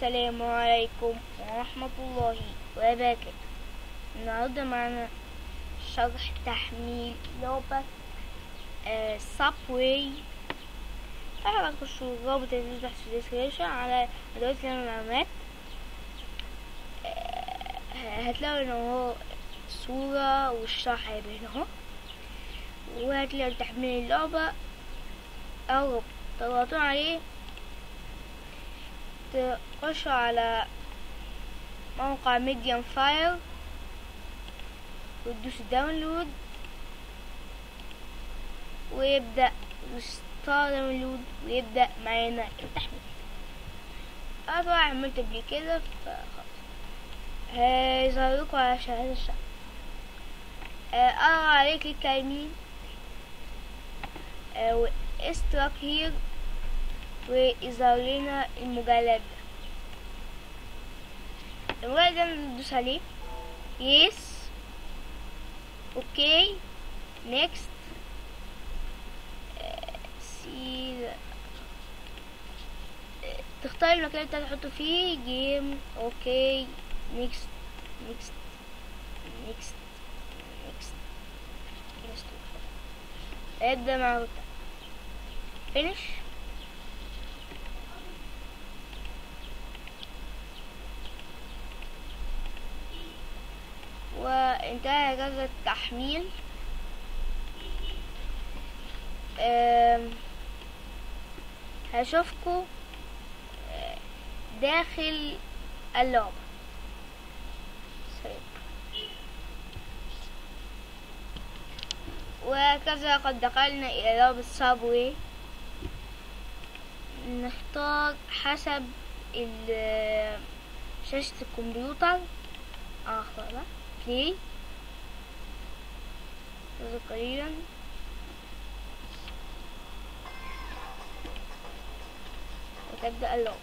السلام عليكم ورحمة الله وبركاته النهاردة معنا شرح تحميل لعبة سابواي طبعا هتخشوا الرابط اللي تحت في الديسكريبشن على أدوات المعلومات هتلاقوا ان هو صورة والشرح هيبقى هنا اهو وهتلاقوا تحميل اللعبة أو تضغطوا عليه تخشوا على موقع ميديم فاير وتدوسوا داونلود ويبدأ ستار داونلود ويبدأ معانا التحميل أنا طبعا عملت قبل كده فخلاص هيظهر لكم على شهادة الشعب أقرأ عليه كليك يمين واشتراك هير ويظهر لنا المجلد ده المجلد ده ندوس عليه يس اوكي نيكست سي تختار المكان اللي انت هتحطه فيه جيم اوكي نيكست نيكست نيكست نيكست ابدأ مع فينش وانتهى جهاز التحميل هشوفكم داخل اللعبة وكذا قد دخلنا إلى لعبة سابوي نختار حسب شاشة الكمبيوتر اختار بقى بلاي قليلا وتبدأ اللعبة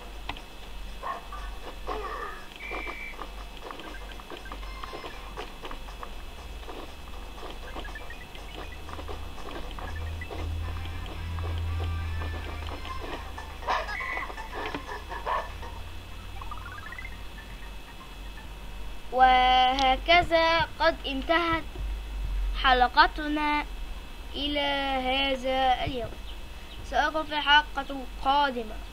وهكذا قد انتهت حلقتنا إلى هذا اليوم سأراكم في حلقة قادمة